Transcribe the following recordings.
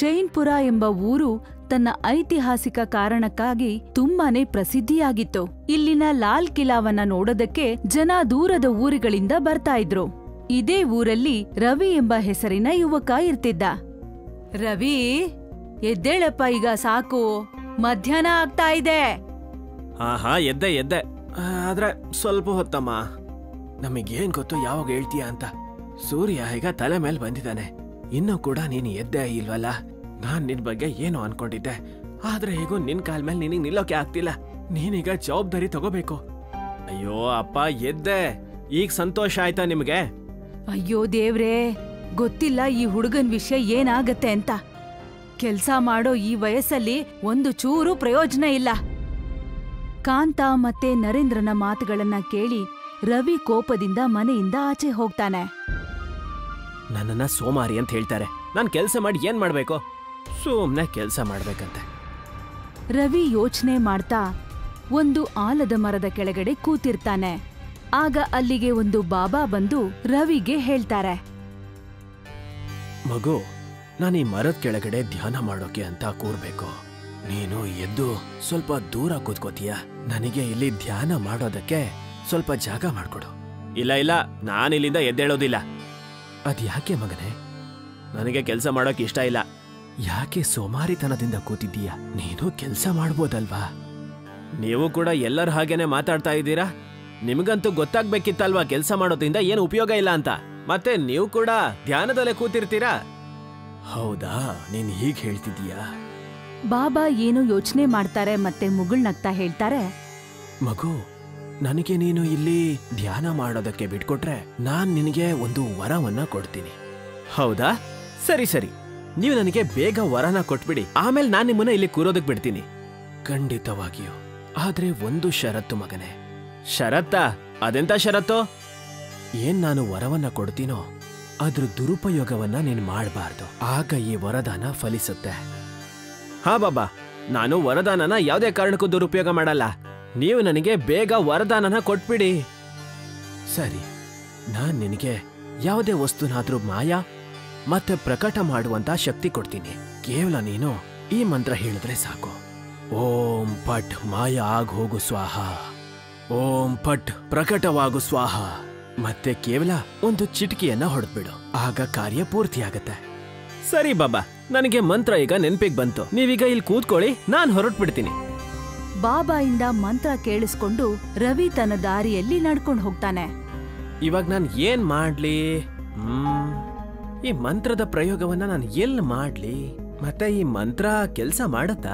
ಜೈನ್ಪುರ ಎಂಬ ಊರು ತನ್ನ ಐತಿಹಾಸಿಕ ಕಾರಣಕ್ಕಾಗಿ ತುಂಬಾನೇ ಪ್ರಸಿದ್ಧಿಯಾಗಿತ್ತು ಇಲ್ಲಿನ ಲಾಲ್ ಕಿಲಾವನ್ನ ನೋಡೋದಕ್ಕೆ ಜನ ದೂರದ ಊರುಗಳಿಂದ ಬರ್ತಾ ಇದ್ರು ಇದೇ ಊರಲ್ಲಿ ರವಿ ಎಂಬ ಹೆಸರಿನ ಯುವಕ ಇರ್ತಿದ್ದ ರವಿ ಎದ್ದೇಳಪ್ಪ ಈಗ ಸಾಕು ಮಧ್ಯಾಹ್ನ ಆಗ್ತಾ ಇದೆ ಹಾ ಹಾ ಎದ್ದೆ ಎದ್ದೆ ಆದ್ರೆ ಸ್ವಲ್ಪ ಹೊತ್ತಮ್ಮ ನಮಗೇನ್ ಗೊತ್ತು ಯಾವಾಗ ಹೇಳ್ತೀಯ ಅಂತ ಸೂರ್ಯ ಈಗ ತಲೆ ಮೇಲೆ ಬಂದಿದ್ದಾನೆ ಇನ್ನೂ ಕೂಡ ನೀನು ಎದ್ದೆ ಇಲ್ವಲ್ಲ ನಾನ್ ನಿನ್ ಬಗ್ಗೆ ಏನು ಅನ್ಕೊಂಡಿದ್ದೆ ಆದ್ರೆ ಹೇಗೂ ನಿನ್ ಕಾಲ್ ಮೇಲೆ ನಿನಗ್ ನಿಲ್ಲೋಕೆ ಆಗ್ತಿಲ್ಲ ನೀನೀಗ ಜವಾಬ್ದಾರಿ ತಗೋಬೇಕು ಅಯ್ಯೋ ಅಪ್ಪ ಎದ್ದೆ ಈಗ ಸಂತೋಷ ಆಯ್ತಾ ನಿಮ್ಗೆ ಅಯ್ಯೋ ದೇವ್ರೇ ಗೊತ್ತಿಲ್ಲ ಈ ಹುಡುಗನ್ ವಿಷಯ ಏನಾಗತ್ತೆ ಅಂತ ಕೆಲ್ಸ ಮಾಡೋ ಈ ವಯಸ್ಸಲ್ಲಿ ಒಂದು ಚೂರು ಪ್ರಯೋಜನ ಇಲ್ಲ ಕಾಂತ ಮತ್ತೆ ನರೇಂದ್ರನ ಮಾತುಗಳನ್ನ ಕೇಳಿ ರವಿ ಕೋಪದಿಂದ ಮನೆಯಿಂದ ಆಚೆ ಹೋಗ್ತಾನೆ ನನ್ನನ್ನ ಸೋಮಾರಿ ಅಂತ ಹೇಳ್ತಾರೆ ನಾನ್ ಕೆಲ್ಸ ಮಾಡಿ ಏನ್ ಮಾಡ್ಬೇಕು ಸುಮ್ನೆ ಕೆಲ್ಸ ಮಾಡ್ಬೇಕಂತೆ ರವಿ ಯೋಚನೆ ಮಾಡ್ತಾ ಒಂದು ಆಲದ ಮರದ ಕೆಳಗಡೆ ಕೂತಿರ್ತಾನೆ ಆಗ ಅಲ್ಲಿಗೆ ಒಂದು ಬಾಬಾ ಬಂದು ರವಿಗೆ ಹೇಳ್ತಾರೆ ಮಗು ನಾನು ಈ ಮರದ ಕೆಳಗಡೆ ಧ್ಯಾನ ಮಾಡೋಕೆ ಅಂತ ಕೂರ್ಬೇಕು ನೀನು ಎದ್ದು ಸ್ವಲ್ಪ ದೂರ ಕೂತ್ಕೋತೀಯ ನನಗೆ ಇಲ್ಲಿ ಧ್ಯಾನ ಮಾಡೋದಕ್ಕೆ ಸ್ವಲ್ಪ ಜಾಗ ಮಾಡ್ಕೊಡು ಇಲ್ಲ ಇಲ್ಲ ನಾನು ಇಲ್ಲಿಂದ ಎದ್ದೇಳೋದಿಲ್ಲ ಅದ್ಯಾಕೆ ಮಗನೇ ನನಗೆ ಕೆಲಸ ಮಾಡೋಕೆ ಇಷ್ಟ ಇಲ್ಲ ಯಾಕೆ ಸೋಮಾರಿತನದಿಂದ ಕೂತಿದ್ದೀಯ ನೀನು ಕೆಲಸ ಮಾಡ್ಬೋದಲ್ವಾ ನೀವು ಕೂಡ ಎಲ್ಲರ ಹಾಗೇನೆ ಮಾತಾಡ್ತಾ ಇದ್ದೀರಾ ನಿಮಗಂತೂ ಗೊತ್ತಾಗ್ಬೇಕಿತ್ತಲ್ವಾ ಕೆಲಸ ಮಾಡೋದ್ರಿಂದ ಏನು ಉಪಯೋಗ ಇಲ್ಲ ಅಂತ ಮತ್ತೆ ನೀವು ಕೂಡ ಧ್ಯಾನದಲ್ಲೇ ಕೂತಿರ್ತೀರಾ ಹೌದಾ ನೀನ್ ಹೀಗ್ ಹೇಳ್ತಿದೀಯಾ ಬಾಬಾ ಏನೋ ಯೋಚನೆ ಮಾಡ್ತಾರೆ ಮತ್ತೆ ಮುಗುಳ್ನಗ್ತಾ ಹೇಳ್ತಾರೆ ಮಗು ನನಗೆ ನೀನು ಇಲ್ಲಿ ಧ್ಯಾನ ಮಾಡೋದಕ್ಕೆ ಬಿಟ್ಕೊಟ್ರೆ ನಾನ್ ನಿನಗೆ ಒಂದು ವರವನ್ನ ಕೊಡ್ತೀನಿ ಹೌದಾ ಸರಿ ಸರಿ ನೀವು ನನಗೆ ಬೇಗ ವರನ ಕೊಟ್ಬಿಡಿ ಆಮೇಲೆ ನಾನ್ ನಿಮ್ಮನ್ನ ಇಲ್ಲಿ ಕೂರೋದಕ್ ಬಿಡ್ತೀನಿ ಖಂಡಿತವಾಗಿಯೂ ಆದ್ರೆ ಒಂದು ಷರತ್ತು ಮಗನೇ ಷರತ್ತಾ ಅದೆಂತ ಷರತ್ತು ಏನ್ ನಾನು ವರವನ್ನ ಕೊಡ್ತೀನೋ ಅದ್ರ ದುರುಪಯೋಗವನ್ನ ನೀನ್ ಮಾಡಬಾರ್ದು ಆಗ ಈ ವರದಾನ ಫಲಿಸುತ್ತೆ ಹಾ ಬಾಬಾ ನಾನು ವರದಾನನ ಯಾವುದೇ ಕಾರಣಕ್ಕೂ ದುರುಪಯೋಗ ಮಾಡಲ್ಲ ನೀವು ನನಗೆ ಬೇಗ ವರದಾನನ ಕೊಟ್ಬಿಡಿ ಸರಿ ನಾನ್ ನಿನಗೆ ಯಾವುದೇ ವಸ್ತುನಾದ್ರೂ ಮಾಯ ಮತ್ತೆ ಪ್ರಕಟ ಮಾಡುವಂತ ಶಕ್ತಿ ಕೊಡ್ತೀನಿ ಕೇವಲ ನೀನು ಈ ಮಂತ್ರ ಹೇಳಿದ್ರೆ ಸಾಕು ಓಂ ಪಟ್ ಮಾಯ ಆಗ್ ಹೋಗು ಸ್ವಾಹ ಓಂ ಪಟ್ ಪ್ರಕಟವಾಗು ಸ್ವಾಹ ಮತ್ತೆ ಕೇವಲ ಒಂದು ಚಿಟಿಕೆಯನ್ನ ಹೊಡೆದ್ಬಿಡು ಆಗ ಕಾರ್ಯ ಪೂರ್ತಿಯಾಗತ್ತೆ ಸರಿ ಬಾಬಾ ನನಗೆ ಮಂತ್ರ ಈಗ ನೆನ್ಪಿಗ್ ಬಂತು ನೀವೀಗ ಇಲ್ಲಿ ಕೂತ್ಕೊಳ್ಳಿ ನಾನ್ ಹೊರಟ್ಬಿಡ್ತೀನಿ ಬಾಬಾಯಿಂದ ಮಂತ್ರ ಕೇಳಿಸ್ಕೊಂಡು ರವಿ ತನ್ನ ದಾರಿಯಲ್ಲಿ ನಡ್ಕೊಂಡು ಹೋಗ್ತಾನೆ ಇವಾಗ ನಾನು ಏನ್ ಮಾಡ್ಲಿ ಹ್ಮ್ ಈ ಮಂತ್ರದ ಪ್ರಯೋಗವನ್ನ ನಾನು ಎಲ್ಲಿ ಮಾಡ್ಲಿ ಮತ್ತೆ ಈ ಮಂತ್ರ ಕೆಲ್ಸ ಮಾಡತ್ತಾ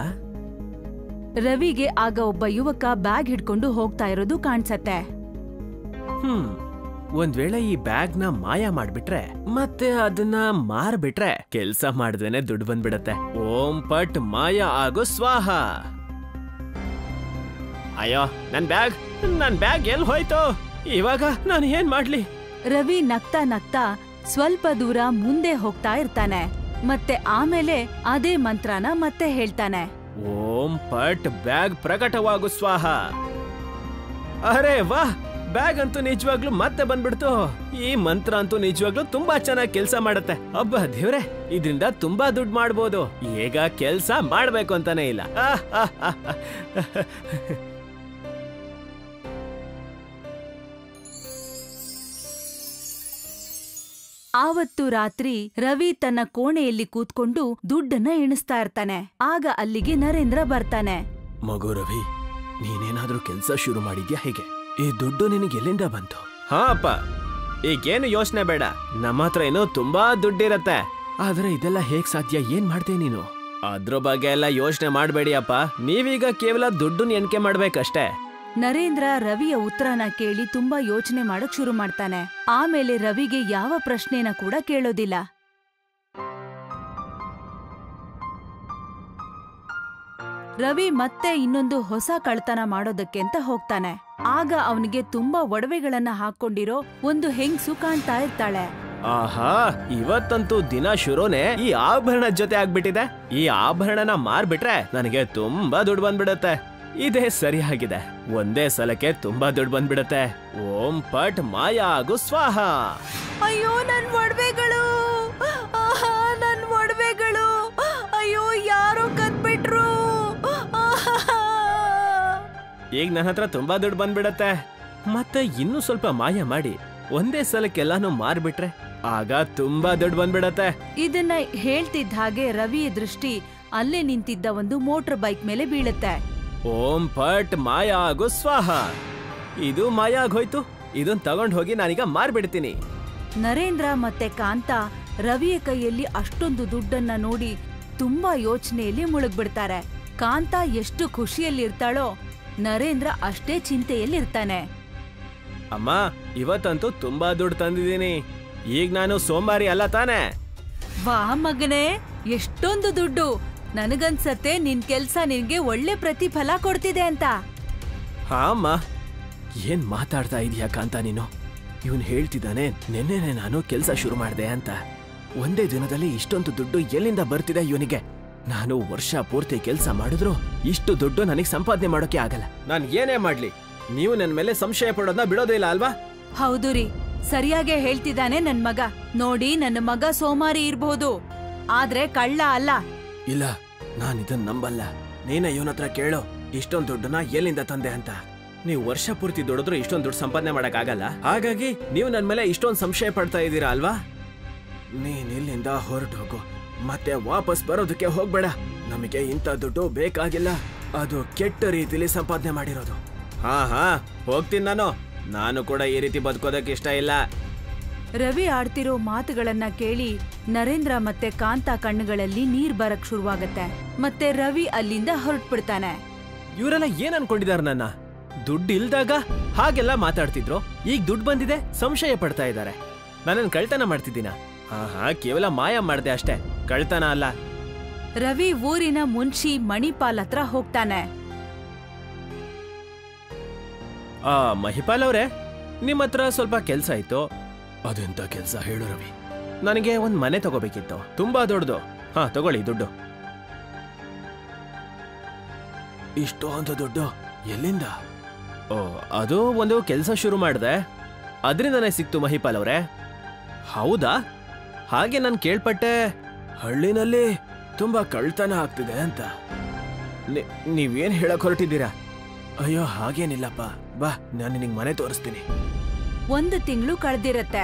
ರವಿಗೆ ಆಗ ಒಬ್ಬ ಯುವಕ ಬ್ಯಾಗ್ ಹಿಡ್ಕೊಂಡು ಹೋಗ್ತಾ ಇರೋದು ಕಾಣ್ಸತ್ತೆ ಹ್ಮ್ ಒಂದ್ ವೇಳೆ ಈ ಬ್ಯಾಗ್ ನ ಮಾಯ ಮಾಡ್ಬಿಟ್ರೆ ಮತ್ತೆ ಅದನ್ನ ಮಾರ್ಬಿಟ್ರೆ ಕೆಲ್ಸ ಮಾಡಿದ್ರೇನೆ ದುಡ್ಡು ಬಂದ್ಬಿಡತ್ತೆ ಓಂ ಪಟ್ ಮಾಯ ಆಗೋ ಸ್ವಾಹ ಅಯ್ಯೋ ನನ್ ಬ್ಯಾಗ್ ನನ್ ಬ್ಯಾಗ್ ಎಲ್ಲಿ ಹೋಯ್ತು ಇವಾಗ ನಾನು ಏನ್ ಮಾಡ್ಲಿ ರವಿ ನಗ್ತಾ ನಗ್ತಾ ಸ್ವಲ್ಪ ದೂರ ಮುಂದೆ ಹೋಗ್ತಾ ಇರ್ತಾನೆ ಮತ್ತೆ ಆಮೇಲೆ ಅದೇ ಮಂತ್ರನ ಮತ್ತೆ ಹೇಳ್ತಾನೆ ಓಂ ಪಟ್ ಬ್ಯಾಗ್ ಪ್ರಕಟವಾಗು ಸ್ವಾಹ ಅರೆ ವಾಹ್ ಬ್ಯಾಗ್ ಅಂತೂ ನಿಜವಾಗ್ಲೂ ಮತ್ತೆ ಬಂದ್ಬಿಡ್ತು ಈ ಮಂತ್ರ ಅಂತೂ ನಿಜವಾಗ್ಲೂ ತುಂಬಾ ಚೆನ್ನಾಗಿ ಕೆಲಸ ಮಾಡತ್ತೆ ಅಬ್ಬ ದೇವ್ರೆ ಇದರಿಂದ ತುಂಬಾ ದುಡ್ಡು ಮಾಡ್ಬೋದು ಈಗ ಕೆಲ್ಸ ಮಾಡ್ಬೇಕು ಅಂತಾನೆ ಇಲ್ಲ ಆಹ್, ಆಹ್, ಆಹ್, ಆಹ್. ಆವತ್ತು ರಾತ್ರಿ ರವಿ ತನ್ನ ಕೋಣೆಯಲ್ಲಿ ಕೂತ್ಕೊಂಡು ದುಡ್ಡನ್ನ ಎಣಿಸ್ತಾ ಇರ್ತಾನೆ ಆಗ ಅಲ್ಲಿಗೆ ನರೇಂದ್ರ ಬರ್ತಾನೆ ಮಗು ರವಿ ನೀನೇನಾದ್ರೂ ಕೆಲ್ಸ ಶುರು ಮಾಡಿದ್ಯಾ ಹೇಗೆ ಈ ದುಡ್ಡು ನಿನಗೆ ಎಲ್ಲಿಂದ ಬಂತು ಹಾ ಅಪ್ಪ ಈಗೇನು ಯೋಚನೆ ಬೇಡ ನಮ್ಮ ಹತ್ರ ಏನೋ ತುಂಬಾ ದುಡ್ಡಿರತ್ತೆ ಆದ್ರೆ ಇದೆಲ್ಲ ಹೇಗ್ ಸಾಧ್ಯ ಏನ್ ಮಾಡ್ದೆ ನೀನು ಅದ್ರ ಬಗ್ಗೆ ಎಲ್ಲ ಯೋಚನೆ ಮಾಡ್ಬೇಡಿ ಅಪ್ಪ ನೀವೀಗ ಕೇವಲ ದುಡ್ಡು ಎಣಿಕೆ ಮಾಡ್ಬೇಕಷ್ಟೇ ನರೇಂದ್ರ ರವಿಯ ಉತ್ತರನ ಕೇಳಿ ತುಂಬಾ ಯೋಚನೆ ಮಾಡಕ್ ಶುರು ಮಾಡ್ತಾನೆ ಆಮೇಲೆ ರವಿಗೆ ಯಾವ ಪ್ರಶ್ನೆನ ಕೂಡ ಕೇಳೋದಿಲ್ಲ ರವಿ ಮತ್ತೆ ಇನ್ನೊಂದು ಹೊಸ ಕಳ್ತನ ಮಾಡೋದಕ್ಕೆ ಅಂತ ಹೋಗ್ತಾನೆ ಆಗ ಅವನಿಗೆ ತುಂಬಾ ಒಡವೆಗಳನ್ನ ಹಾಕೊಂಡಿರೋ ಒಂದು ಹೆಂಗ್ಸು ಕಾಣ್ತಾ ಇರ್ತಾಳೆ ಆಹಾ ಇವತ್ತಂತೂ ದಿನ ಶುರುನೇ ಈ ಆಭರಣ ಜೊತೆ ಆಗ್ಬಿಟ್ಟಿದೆ ಈ ಆಭರಣನ ಮಾರ್ಬಿಟ್ರೆ ನನಗೆ ತುಂಬಾ ದುಡ್ಡು ಬಂದ್ಬಿಡತ್ತೆ ಇದೇ ಸರಿಯಾಗಿದೆ ಒಂದೇ ಸಲಕ್ಕೆ ತುಂಬಾ ದುಡ್ಡು ಬಂದ್ಬಿಡತ್ತೆ ಓಂ ಪಟ್ ಮಾಯ ಆಗು ಸ್ವಾಹ ಅಯ್ಯೋ ನನ್ ಒಡವೆಗಳು ನನ್ ಒಡವೆಗಳು ಈಗ ನನ್ನ ಹತ್ರ ತುಂಬಾ ದುಡ್ಡು ಬಂದ್ಬಿಡತ್ತೆ ಮತ್ತೆ ಇನ್ನೂ ಸ್ವಲ್ಪ ಮಾಯ ಮಾಡಿ ಒಂದೇ ಸಲಕ್ಕೆಲ್ಲಾನು ಮಾರ್ಬಿಟ್ರೆ ಆಗ ತುಂಬಾ ದುಡ್ಡು ಬಂದ್ಬಿಡತ್ತೆ ಇದನ್ನ ಹೇಳ್ತಿದ್ದ ಹಾಗೆ ರವಿಯ ದೃಷ್ಟಿ ಅಲ್ಲೇ ನಿಂತಿದ್ದ ಒಂದು ಮೋಟರ್ ಬೈಕ್ ಮೇಲೆ ಬೀಳುತ್ತೆ ಓಂ ಪಟ್ ಮಾಯ ಆಗು ಸ್ವಾಹ ಇದು ಮಾಯ ಆಗೋಯ್ತು ಇದನ್ ತಗೊಂಡ್ ಹೋಗಿ ನಾನೀಗ ಮಾರ್ಬಿಡ್ತೀನಿ ನರೇಂದ್ರ ಮತ್ತೆ ಕಾಂತ ರವಿಯ ಕೈಯಲ್ಲಿ ಅಷ್ಟೊಂದು ದುಡ್ಡನ್ನ ನೋಡಿ ತುಂಬಾ ಯೋಚನೆಯಲ್ಲಿ ಮುಳುಗ್ಬಿಡ್ತಾರೆ ಕಾಂತ ಎಷ್ಟು ಖುಷಿಯಲ್ಲಿರ್ತಾಳೋ ನರೇಂದ್ರ ಅಷ್ಟೇ ಚಿಂತೆಯಲ್ಲಿರ್ತಾನೆ ಅಮ್ಮ ಇವತ್ತಂತೂ ತುಂಬಾ ದುಡ್ಡು ತಂದಿದ್ದೀನಿ ಈಗ ನಾನು ಸೋಮವಾರಿ ಅಲ್ಲ ತಾನೇ ವಾ ಮಗನೇ ಎಷ್ಟೊಂದು ದುಡ್ಡು ನನಗನ್ಸತ್ತೆ ನಿನ್ ಕೆಲ್ಸ ನಿನ್ಗೆ ಒಳ್ಳೆ ಪ್ರತಿಫಲ ಕೊಡ್ತಿದೆ ಅಂತ ಹಾ ಅಮ್ಮ ಏನ್ ಮಾತಾಡ್ತಾ ಇದೀಯಾ ಕಾಂತ ನೀನು ಇವನ್ ಹೇಳ್ತಿದ್ದಾನೆ ನಿನ್ನೆನೆ ನಾನು ಕೆಲಸ ಶುರು ಮಾಡಿದೆ ಅಂತ ಒಂದೇ ದಿನದಲ್ಲಿ ಇಷ್ಟೊಂದು ದುಡ್ಡು ಎಲ್ಲಿಂದ ಬರ್ತಿದೆ ಇವನಿಗೆ ನಾನು ವರ್ಷ ಪೂರ್ತಿ ಕೆಲಸ ಮಾಡಿದ್ರು ಇಷ್ಟು ದುಡ್ಡು ನನಗೆ ಸಂಪಾದನೆ ಮಾಡೋಕೆ ಆಗಲ್ಲ ನಾನು ಏನೇ ಮಾಡ್ಲಿ ನೀವು ನನ್ನ ಮೇಲೆ ಸಂಶಯ ಪಡೋದನ್ನ ಬಿಡೋದೇ ಇಲ್ಲ ಅಲ್ವಾ ಹೌದು ರೀ ಸರಿಯಾಗೇ ಹೇಳ್ತಿದ್ದಾನೆ ನನ್ ಮಗ ನೋಡಿ ನನ್ನ ಮಗ ಸೋಮಾರಿ ಇರ್ಬಹುದು ಆದ್ರೆ ಕಳ್ಳ ಅಲ್ಲ ಇಲ್ಲ ನಾನು ಇದನ್ನ ನಂಬಲ್ಲ ನೀನೇ ಇವನ ಹತ್ರ ಕೇಳು ಇಷ್ಟೊಂದು ದುಡ್ಡನ್ನ ಎಲ್ಲಿಂದ ತಂದೆ ಅಂತ ನೀವು ವರ್ಷ ಪೂರ್ತಿ ದುಡಿದ್ರು ಇಷ್ಟೊಂದು ದುಡ್ಡು ಸಂಪಾದನೆ ಮಾಡಕ್ ಆಗಲ್ಲ ಹಾಗಾಗಿ ನೀವು ನನ್ನ ಮೇಲೆ ಇಷ್ಟೊಂದು ಸಂಶಯ ಪಡ್ತಾ ಇದ್ದೀರಾ ಅಲ್ವಾ ನೀನ್ ಇಲ್ಲಿಂದ ಹೊರಟು ಹೋಗು ಮತ್ತೆ ವಾಪಸ್ ಬರೋದಕ್ಕೆ ಹೋಗ್ಬೇಡ ನಮಗೆ ಇಂಥ ದುಡ್ಡು ಬೇಕಾಗಿಲ್ಲ ಅದು ಕೆಟ್ಟ ರೀತಿಲಿ ಸಂಪಾದನೆ ಮಾಡಿರೋದು ಹಾ ಹಾ ಹೋಗ್ತೀನಿ ನಾನು ನಾನು ಕೂಡ ಈ ರೀತಿ ಬದುಕೋದಕ್ಕೆ ಇಷ್ಟ ಇಲ್ಲ ರವಿ ಆಡ್ತಿರೋ ಮಾತುಗಳನ್ನ ಕೇಳಿ ನರೇಂದ್ರ ಮತ್ತೆ ಕಾಂತ ಕಣ್ಣುಗಳಲ್ಲಿ ನೀರ್ ಬರಕ್ ಶುರುವಾಗತ್ತೆ ಮತ್ತೆ ರವಿ ಅಲ್ಲಿಂದ ಹೊರಟ್ಬಿಡ್ತಾನೆ ಇವರೆಲ್ಲ ಏನ್ ಅನ್ಕೊಂಡಿದಾರ ನನ್ನ ದುಡ್ಡು ಇಲ್ದಾಗ ಹಾಗೆಲ್ಲ ಮಾತಾಡ್ತಿದ್ರು ಈಗ ದುಡ್ಡು ಬಂದಿದೆ ಸಂಶಯ ಪಡ್ತಾ ಇದ್ದಾರೆ ನನ್ನನ್ನು ಕಳ್ತನ ಮಾಡ್ತಿದ್ದೀನ ಹಾ ಹಾ ಕೇವಲ ಮಾಯ ಮಾಡ್ದೆ ಅಷ್ಟೇ ಕಳ್ತನ ಅಲ್ಲ ರವಿ ಊರಿನ ಮುನ್ಷಿ ಮಣಿಪಾಲ್ ಹತ್ರ ಹೋಗ್ತಾನೆ ಆ ಮಹಿಪಾಲ್ ಅವರೇ ನಿಮ್ಮ ಹತ್ರ ಸ್ವಲ್ಪ ಕೆಲ್ಸ ಇತ್ತು ಅದೆಂತ ಕೆಲ್ಸ ಹೇಳು ರವಿ ನನಗೆ ಒಂದ್ ಮನೆ ತಗೋಬೇಕಿತ್ತು ತುಂಬಾ ದೊಡ್ಡದು ಹಾ ತಗೊಳ್ಳಿ ದುಡ್ಡು ಇಷ್ಟೊಂದು ದುಡ್ಡು ಎಲ್ಲಿಂದ ಓ ಅದು ಒಂದು ಕೆಲಸ ಶುರು ಮಾಡಿದೆ ಅದರಿಂದ ನನಗೆ ಸಿಕ್ತು ಮಹಿಪಾಲ್ ಅವರೇ ಹೌದಾ ಹಾಗೆ ನಾನು ಕೇಳ್ಪಟ್ಟೆ ಹಳ್ಳಿನಲ್ಲಿ ತುಂಬಾ ಕಳ್ತನ ಆಗ್ತಿದೆ ಅಂತ ನಿ- ನೀವೇನ್ ಹೇಳಕ್ ಹೊರಟಿದ್ದೀರಾ ಅಯ್ಯೋ ಹಾಗೇನಿಲ್ಲಪ್ಪ ಬಾ ನಾನು ನಿನಗೆ ಮನೆ ತೋರಿಸ್ತೀನಿ ಒಂದು ತಿಂಗಳು ಕಳೆದಿರತ್ತೆ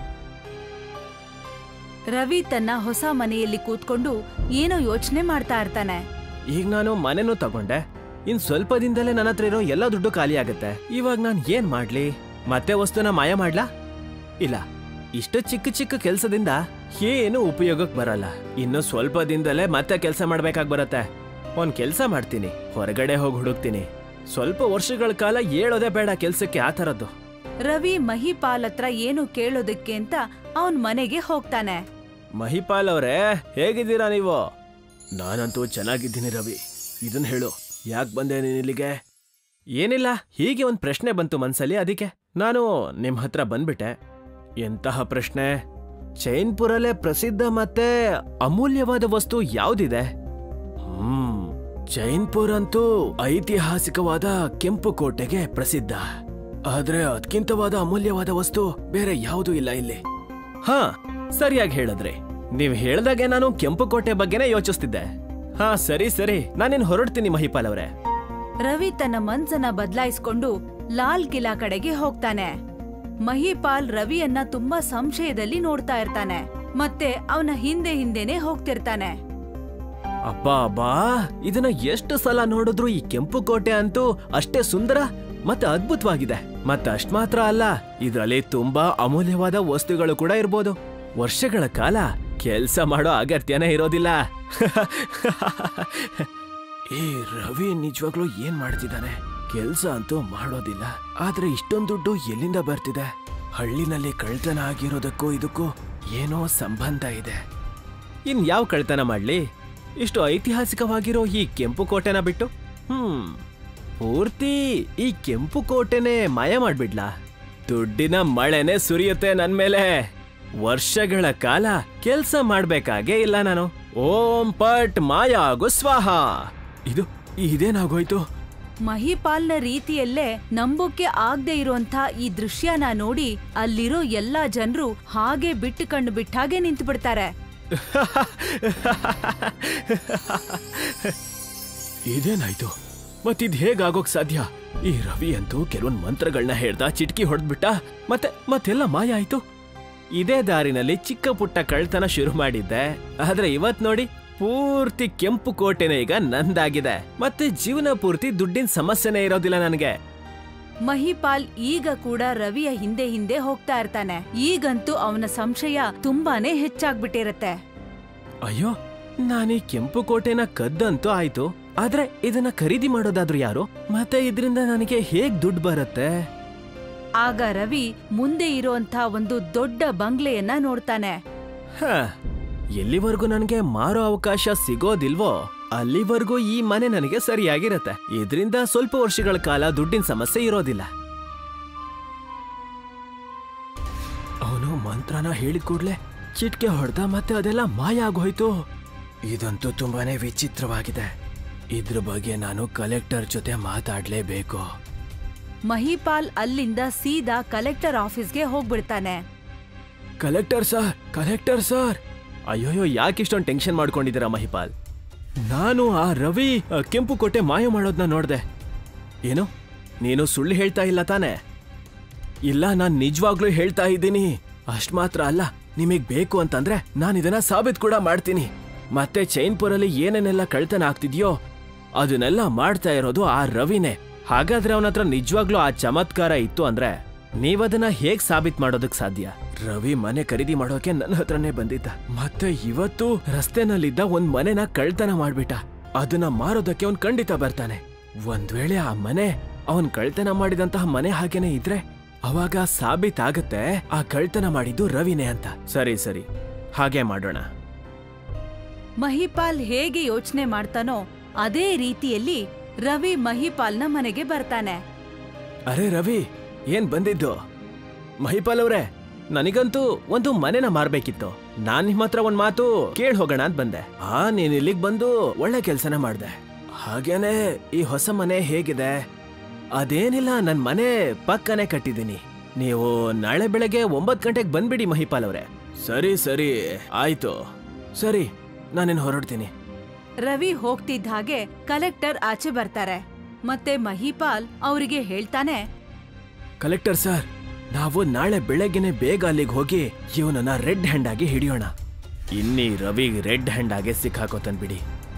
ರವಿ ತನ್ನ ಹೊಸ ಮನೆಯಲ್ಲಿ ಕೂತ್ಕೊಂಡು ಏನೋ ಯೋಚನೆ ಮಾಡ್ತಾ ಇರ್ತಾನೆ ಈಗ ನಾನು ಮನೆನೂ ತಗೊಂಡೆ ಇನ್ ಸ್ವಲ್ಪ ದಿನದಲ್ಲೇ ನನ್ನ ಹತ್ರ ಇರೋ ಎಲ್ಲ ದುಡ್ಡು ಖಾಲಿ ಆಗುತ್ತೆ ಇವಾಗ ನಾನು ಏನ್ ಮಾಡ್ಲಿ ಮತ್ತೆ ವಸ್ತುನ ಮಾಯ ಮಾಡ್ಲಾ ಇಲ್ಲ ಇಷ್ಟು ಚಿಕ್ಕ ಚಿಕ್ಕ ಕೆಲ್ಸದಿಂದ ಏನು ಉಪಯೋಗಕ್ಕೆ ಬರಲ್ಲ ಇನ್ನು ಸ್ವಲ್ಪ ದಿನದಲ್ಲೇ ಮತ್ತೆ ಕೆಲಸ ಮಾಡ್ಬೇಕಾಗ್ ಬರತ್ತೆ ಒಂದ್ ಕೆಲ್ಸ ಮಾಡ್ತೀನಿ ಹೊರಗಡೆ ಹೋಗಿ ಹುಡುಕ್ತೀನಿ ಸ್ವಲ್ಪ ವರ್ಷಗಳ ಕಾಲ ಹೇಳೋದೇ ಬೇಡ ಕೆಲ್ಸಕ್ಕೆ ಆ ಥರದ್ದು ರವಿ ಮಹಿಪಾಲ್ ಹತ್ರ ಏನು ಕೇಳೋದಕ್ಕೆ ಅಂತ ಅವನ್ ಮನೆಗೆ ಹೋಗ್ತಾನೆ ಮಹಿಪಾಲ್ ಅವರೇ ಹೇಗಿದ್ದೀರಾ ನೀವು ನಾನಂತೂ ಚೆನ್ನಾಗಿದ್ದೀನಿ ರವಿ ಇದನ್ ಹೇಳು ಯಾಕೆ ಬಂದೆ ನೀನ್ ಇಲ್ಲಿಗೆ ಏನಿಲ್ಲ ಹೀಗೆ ಒಂದು ಪ್ರಶ್ನೆ ಬಂತು ಮನ್ಸಲ್ಲಿ ಅದಕ್ಕೆ ನಾನು ನಿಮ್ ಹತ್ರ ಬಂದ್ಬಿಟ್ಟೆ ಎಂತಹ ಪ್ರಶ್ನೆ ಚೈನ್ಪುರಲ್ಲೇ ಪ್ರಸಿದ್ಧ ಮತ್ತೆ ಅಮೂಲ್ಯವಾದ ವಸ್ತು ಯಾವ್ದಿದೆ ಹ್ಮ್ ಜೈನ್ಪುರ್ ಅಂತೂ ಐತಿಹಾಸಿಕವಾದ ಕೆಂಪು ಕೋಟೆಗೆ ಪ್ರಸಿದ್ಧ ಆದ್ರೆ ಅದಕ್ಕಿಂತವಾದ ಅಮೂಲ್ಯವಾದ ವಸ್ತು ಬೇರೆ ಯಾವುದೂ ಇಲ್ಲ ಇಲ್ಲಿ ಹಾ ಸರಿಯಾಗಿ ಹೇಳಿದ್ರಿ ನೀವ್ ಹೇಳ್ದಾಗೆ ನಾನು ಕೆಂಪು ಕೋಟೆ ಬಗ್ಗೆನೇ ಯೋಚಿಸ್ತಿದ್ದೆ ಹಾ ಸರಿ ಸರಿ ನಾನಿನ್ ಹೊರಡ್ತೀನಿ ಮಹಿಪಾಲ್ ಅವರೇ ರವಿ ತನ್ನ ಮನ್ಸನ್ನ ಬದಲಾಯಿಸ್ಕೊಂಡು ಲಾಲ್ ಕಿಲಾ ಕಡೆಗೆ ಹೋಗ್ತಾನೆ ಮಹಿಪಾಲ್ ರವಿಯನ್ನ ತುಂಬಾ ಸಂಶಯದಲ್ಲಿ ನೋಡ್ತಾ ಇರ್ತಾನೆ ಮತ್ತೆ ಅವನ ಹಿಂದೆ ಹಿಂದೆನೆ ಹೋಗ್ತಿರ್ತಾನೆ ಅಬ್ಬಾ ಅಬ್ಬಾ ಇದನ್ನ ಎಷ್ಟು ಸಲ ನೋಡಿದ್ರು ಈ ಕೆಂಪು ಕೋಟೆ ಅಂತೂ ಅಷ್ಟೇ ಸುಂದರ ಮತ್ತೆ ಅದ್ಭುತವಾಗಿದೆ ಮತ್ತೆ ಅಷ್ಟ್ ಮಾತ್ರ ಅಲ್ಲ ಇದರಲ್ಲಿ ತುಂಬಾ ಅಮೂಲ್ಯವಾದ ವಸ್ತುಗಳು ಕೂಡ ಇರ್ಬೋದು ವರ್ಷಗಳ ಕಾಲ ಕೆಲ್ಸ ಮಾಡೋ ಅಗತ್ಯನೇ ಇರೋದಿಲ್ಲ ಈ ರವಿ ನಿಜವಾಗ್ಲೂ ಏನ್ ಮಾಡ್ತಿದ್ದಾನೆ ಕೆಲ್ಸ ಅಂತೂ ಮಾಡೋದಿಲ್ಲ ಆದ್ರೆ ಇಷ್ಟೊಂದು ದುಡ್ಡು ಎಲ್ಲಿಂದ ಬರ್ತಿದೆ ಹಳ್ಳಿನಲ್ಲಿ ಕಳ್ತನ ಆಗಿರೋದಕ್ಕೂ ಇದಕ್ಕೂ ಏನೋ ಸಂಬಂಧ ಇದೆ ಇನ್ ಯಾವ ಕಳ್ತನ ಮಾಡ್ಲಿ ಇಷ್ಟು ಐತಿಹಾಸಿಕವಾಗಿರೋ ಈ ಕೆಂಪು ಕೋಟೆನ ಬಿಟ್ಟು ಹ್ಮ್ ಪೂರ್ತಿ ಈ ಕೆಂಪು ಕೋಟೆನೆ ಮಾಯ ಮಾಡ್ಬಿಡ್ಲಾ ದುಡ್ಡಿನ ಮಳೆನೆ ಸುರಿಯುತ್ತೆ ನನ್ ಮೇಲೆ ವರ್ಷಗಳ ಕಾಲ ಕೆಲ್ಸ ಮಾಡ್ಬೇಕಾಗೇ ಇಲ್ಲ ನಾನು ಓಂ ಪಟ್ ಮಾಯ ಆಗು ಸ್ವಾಹ ಇದು ಇದೇನಾಗೋಯ್ತು ಮಹಿಪಾಲ್ನ ರೀತಿಯಲ್ಲೇ ನಂಬೋಕೆ ಆಗದೆ ಇರುವಂತ ಈ ದೃಶ್ಯನ ನೋಡಿ ಅಲ್ಲಿರೋ ಎಲ್ಲಾ ಜನರು ಹಾಗೆ ಬಿಟ್ಟು ಕಣ್ಣು ಬಿಟ್ಟಾಗೆ ನಿಂತು ಬಿಡ್ತಾರೆ ಇದೇನಾಯ್ತು ಮತ್ತಿದ್ ಹೇಗಾಗೋಕ್ ಸಾಧ್ಯ ಈ ರವಿ ಅಂತೂ ಕೆಲವೊಂದ್ ಮಂತ್ರಗಳನ್ನ ಹೇಳ್ದ ಚಿಟ್ಕಿ ಹೊಡೆದ್ಬಿಟ್ಟ ಮತ್ತೆ ಮತ್ತೆಲ್ಲ ಮಾಯ ಆಯ್ತು ಇದೇ ದಾರಿನಲ್ಲಿ ಚಿಕ್ಕ ಪುಟ್ಟ ಕಳ್ತನ ಶುರು ಮಾಡಿದ್ದೆ ಆದ್ರೆ ಇವತ್ ನೋಡಿ ಪೂರ್ತಿ ಕೆಂಪು ಕೋಟೆನೇ ಈಗ ನಂದಾಗಿದೆ ಮತ್ತೆ ಜೀವನ ಪೂರ್ತಿ ದುಡ್ಡಿನ ಸಮಸ್ಯೆನೇ ಇರೋದಿಲ್ಲ ನನಗೆ ಮಹಿಪಾಲ್ ಈಗ ಕೂಡ ರವಿಯ ಹಿಂದೆ ಹಿಂದೆ ಹೋಗ್ತಾ ಇರ್ತಾನೆ ಈಗಂತೂ ಅವನ ಸಂಶಯ ತುಂಬಾನೇ ಹೆಚ್ಚಾಗ್ಬಿಟ್ಟಿರತ್ತೆ ಅಯ್ಯೋ ನಾನೀ ಕೆಂಪು ಕೋಟೆನ ಕದ್ದಂತೂ ಆಯ್ತು ಆದ್ರೆ ಇದನ್ನ ಖರೀದಿ ಮಾಡೋದಾದ್ರೂ ಯಾರು ಮತ್ತೆ ಇದರಿಂದ ನನಗೆ ಹೇಗ್ ದುಡ್ಡು ಬರುತ್ತೆ ಆಗ ರವಿ ಮುಂದೆ ಇರೋಂಥ ಒಂದು ದೊಡ್ಡ ಬಂಗ್ಲೆಯನ್ನ ನೋಡ್ತಾನೆ ಹ ಎಲ್ಲಿವರೆಗೂ ನನಗೆ ಮಾರೋ ಅವಕಾಶ ಸಿಗೋದಿಲ್ವೋ ಅಲ್ಲಿವರೆಗೂ ಈ ಮನೆ ನನಗೆ ಸರಿಯಾಗಿರತ್ತೆ ಇದರಿಂದ ಸ್ವಲ್ಪ ವರ್ಷಗಳ ಕಾಲ ದುಡ್ಡಿನ ಸಮಸ್ಯೆ ಇರೋದಿಲ್ಲ ಅವನು ಮಂತ್ರನ ಹೇಳಿದ ಕೂಡ್ಲೆ ಚಿಟ್ಕೆ ಹೊಡೆದ ಮತ್ತೆ ಅದೆಲ್ಲ ಮಾಯ ಆಗೋಯ್ತು ಇದಂತೂ ತುಂಬಾನೇ ವಿಚಿತ್ರವಾಗಿದೆ ಇದ್ರ ಬಗ್ಗೆ ನಾನು ಕಲೆಕ್ಟರ್ ಜೊತೆ ಮಾತಾಡ್ಲೇಬೇಕು ಮಹಿಪಾಲ್ ಅಲ್ಲಿಂದ ಸೀದಾ ಕಲೆಕ್ಟರ್ ಆಫೀಸ್ಗೆ ಹೋಗ್ಬಿಡ್ತಾನೆ ಕಲೆಕ್ಟರ್ ಸರ್ ಕಲೆಕ್ಟರ್ ಸರ್ ಅಯ್ಯೋಯ್ಯೋ ಯಾಕಿಷ್ಟೊಂದು ಟೆನ್ಷನ್ ಮಾಡ್ಕೊಂಡಿದ್ದೀರಾ ಮಹಿಪಾಲ್ ನಾನು ಆ ರವಿ ಆ, ಕೆಂಪು ಕೋಟೆ ಮಾಯ ಮಾಡೋದನ್ನ ನೋಡ್ದೆ ಏನು ನೀನು ಸುಳ್ಳು ಹೇಳ್ತಾ ಇಲ್ಲ ತಾನೆ ಇಲ್ಲ ನಾನ್ ನಿಜವಾಗ್ಲೂ ಹೇಳ್ತಾ ಇದ್ದೀನಿ ಅಷ್ಟ್ ಮಾತ್ರ ಅಲ್ಲ ನಿಮಗ್ ಬೇಕು ಅಂತಂದ್ರೆ ನಾನು ಇದನ್ನ ಸಾಬೀತ್ ಕೂಡ ಮಾಡ್ತೀನಿ ಮತ್ತೆ ಚೈನ್ಪುರಲ್ಲಿ ಏನೇನೆಲ್ಲ ಕಳ್ತನ ಆಗ್ತಿದ್ಯೋ ಅದನ್ನೆಲ್ಲ ಮಾಡ್ತಾ ಇರೋದು ಆ ರವಿನೇ ಹಾಗಾದ್ರೆ ಅವನ ಹತ್ರ ನಿಜವಾಗ್ಲೂ ಆ ಚಮತ್ಕಾರ ಇತ್ತು ಅಂದ್ರೆ ನೀವದನ್ನ ಹೇಗ್ ಸಾಬೀತ್ ಮಾಡೋದಕ್ ಸಾಧ್ಯ ರವಿ ಮನೆ ಖರೀದಿ ಮಾಡೋಕೆ ನನ್ನ ಹತ್ರನೇ ಬಂದಿದ್ದ ಮತ್ತೆ ಇವತ್ತು ರಸ್ತೆನಲ್ಲಿದ್ದ ಒಂದ್ ಮನೆನ ಕಳ್ತನ ಮಾಡ್ಬಿಟ್ಟ ಅದನ್ನ ಮಾರೋದಕ್ಕೆ ಅವ್ನ್ ಖಂಡಿತ ಬರ್ತಾನೆ ಒಂದ್ ವೇಳೆ ಆ ಮನೆ ಅವನ್ ಕಳ್ತನ ಮಾಡಿದಂತಹ ಮನೆ ಹಾಗೇನೆ ಇದ್ರೆ ಅವಾಗ ಸಾಬೀತಾಗತ್ತೆ ಆ ಕಳ್ತನ ಮಾಡಿದ್ದು ರವಿನೇ ಅಂತ ಸರಿ ಸರಿ ಹಾಗೆ ಮಾಡೋಣ ಮಹಿಪಾಲ್ ಹೇಗೆ ಯೋಚನೆ ಮಾಡ್ತಾನೋ ಅದೇ ರೀತಿಯಲ್ಲಿ ರವಿ ಮಹಿಪಾಲ್ನ ಮನೆಗೆ ಬರ್ತಾನೆ ಅರೆ ರವಿ ಏನ್ ಬಂದಿದ್ದು ಮಹಿಪಾಲ್ ಅವ್ರೆ ನನಗಂತೂ ಒಂದು ಮನೆನ ಮಾರ್ಬೇಕಿತ್ತು ನಾನ್ ನಿಮ್ಮ ಹತ್ರ ಒಂದ್ ಮಾತು ಕೇಳ್ ಹೋಗೋಣ ಅಂತ ಬಂದೆ ಆ ನೀನ್ ಇಲ್ಲಿಗ್ ಬಂದು ಒಳ್ಳೆ ಕೆಲ್ಸನ ಮಾಡ್ದೆ ಹಾಗೇನೆ ಈ ಹೊಸ ಮನೆ ಹೇಗಿದೆ ಅದೇನಿಲ್ಲ ನನ್ ಮನೆ ಪಕ್ಕನೆ ಕಟ್ಟಿದ್ದೀನಿ ನೀವು ನಾಳೆ ಬೆಳಗ್ಗೆ ಒಂಬತ್ ಗಂಟೆಗೆ ಬಂದ್ಬಿಡಿ ಮಹಿಪಾಲ್ ಅವ್ರೆ ಸರಿ ಸರಿ ಆಯ್ತು ಸರಿ ನಾನೇನು ಹೊರಡ್ತೀನಿ ರವಿ ಹೋಗ್ತಿದ್ದ ಹಾಗೆ ಕಲೆಕ್ಟರ್ ಆಚೆ ಬರ್ತಾರೆ ಮತ್ತೆ ಮಹಿಪಾಲ್ ಅವರಿಗೆ ಹೇಳ್ತಾನೆ ಕಲೆಕ್ಟರ್ ಸರ್ ನಾವು ನಾಳೆ ಬೆಳಗ್ಗೆನೆ ಬೇಗ ಅಲ್ಲಿಗೆ ಹೋಗಿ ಇವನನ್ನ ರೆಡ್ ಹ್ಯಾಂಡ್ ಆಗಿ ಹಿಡಿಯೋಣ ಇನ್ನಿ ರವಿ ರೆಡ್ ಹ್ಯಾಂಡ್ ಆಗಿ ಸಿಕ್ಕಾಕೋತನ್ ಬಿಡಿ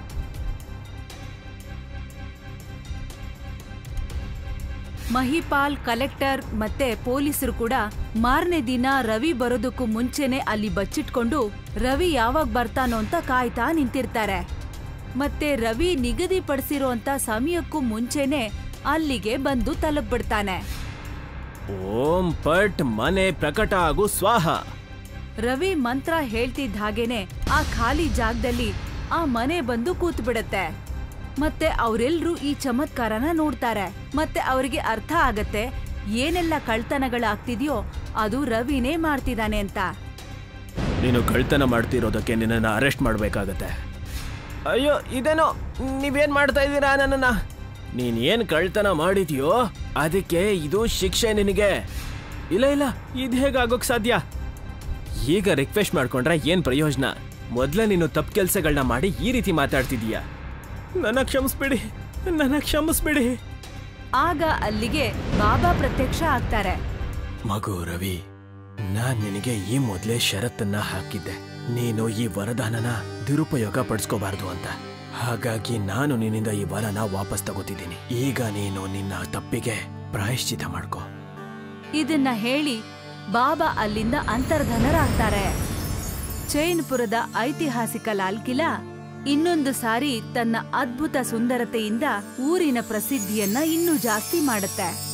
ಮಹಿಪಾಲ್ ಕಲೆಕ್ಟರ್ ಮತ್ತೆ ಪೊಲೀಸರು ಕೂಡ ಮಾರನೇ ದಿನ ರವಿ ಬರೋದಕ್ಕೂ ಮುಂಚೆನೆ ಅಲ್ಲಿ ಬಚ್ಚಿಟ್ಕೊಂಡು ರವಿ ಯಾವಾಗ ಬರ್ತಾನೋ ಅಂತ ಕಾಯ್ತಾ ನಿಂತಿರ್ತಾರೆ ಮತ್ತೆ ರವಿ ನಿಗದಿಪಡಿಸಿರೋಂತ ಸಮಯಕ್ಕೂ ಮುಂಚೆನೆ ಅಲ್ಲಿಗೆ ಬಂದು ತಲುಪ್ಬಿಡ್ತಾನೆ ಓಂ ಪಟ್ ಮನೆ ಪ್ರಕಟ ಆಗು ಸ್ವಾಹ ರವಿ ಮಂತ್ರ ಹೇಳ್ತಿದ್ದ ಹಾಗೇನೆ ಆ ಖಾಲಿ ಜಾಗದಲ್ಲಿ ಆ ಮನೆ ಬಂದು ಕೂತ್ ಬಿಡತ್ತೆ ಮತ್ತೆ ಅವರೆಲ್ಲರೂ ಈ ಚಮತ್ಕಾರನ ನೋಡ್ತಾರೆ ಮತ್ತೆ ಅವರಿಗೆ ಅರ್ಥ ಆಗತ್ತೆ ಏನೆಲ್ಲ ಕಳ್ತನಗಳಾಗ್ತಿದ್ಯೋ ಅದು ರವಿನೇ ಮಾಡ್ತಿದ್ದಾನೆ ಅಂತ ನೀನು ಕಳ್ತನ ಮಾಡ್ತಿರೋದಕ್ಕೆ ನಿನ್ನನ್ನು ಅರೆಸ್ಟ್ ಮಾಡ್ಬೇಕಾಗತ್ತೆ ಅಯ್ಯೋ ಇದೇನೋ ನೀವೇನ್ ಮಾಡ್ತಾ ಇದ್ದೀರಾ ನನ್ನನ್ನ ನೀನ್ ಏನ್ ಕಳ್ತನ ಮಾಡಿದ್ಯೋ ಅದಕ್ಕೆ ಇದು ಶಿಕ್ಷೆ ನಿನಗೆ ಇಲ್ಲ ಇಲ್ಲ ಇದು ಹೇಗಾಗೋಕ್ ಸಾಧ್ಯ ಈಗ ರಿಕ್ವೆಸ್ಟ್ ಮಾಡ್ಕೊಂಡ್ರೆ ಏನ್ ಪ್ರಯೋಜನ ಮೊದ್ಲೇ ನೀನು ತಪ್ಪು ಕೆಲ್ಸಗಳನ್ನ ಮಾಡಿ ಈ ರೀತಿ ಮಾತಾಡ್ತಿದೀಯ ನನ್ನ ಕ್ಷಮಿಸ್ಬಿಡಿ ನನ್ನ ಕ್ಷಮಿಸ್ಬಿಡಿ ಆಗ ಅಲ್ಲಿಗೆ ಬಾಬಾ ಪ್ರತ್ಯಕ್ಷ ಆಗ್ತಾರೆ ಮಗು ರವಿ ನಾನ್ ನಿನಗೆ ಈ ಮೊದ್ಲೇ ಷರತ್ತನ್ನ ಹಾಕಿದ್ದೆ ನೀನು ಈ ವರದಾನನ ದುರುಪಯೋಗ ಪಡಿಸ್ಕೋಬಾರ್ದು ಅಂತ ಹಾಗಾಗಿ ನಾನು ನಿನ್ನಿಂದ ಈ ವರನ ವಾಪಸ್ ತಗೋತಿದ್ದೀನಿ ಈಗ ನೀನು ನಿನ್ನ ತಪ್ಪಿಗೆ ಪ್ರಾಯಶ್ಚಿತ ಮಾಡ್ಕೋ ಇದನ್ನ ಹೇಳಿ ಬಾಬಾ ಅಲ್ಲಿಂದ ಅಂತರ್ಧನರಾಗ್ತಾರೆ ಜೈನ್ಪುರದ ಐತಿಹಾಸಿಕ ಲಾಲ್ ಕಿಲಾ ಇನ್ನೊಂದು ಸಾರಿ ತನ್ನ ಅದ್ಭುತ ಸುಂದರತೆಯಿಂದ ಊರಿನ ಪ್ರಸಿದ್ಧಿಯನ್ನ ಇನ್ನೂ ಜಾಸ್ತಿ ಮಾಡುತ್ತೆ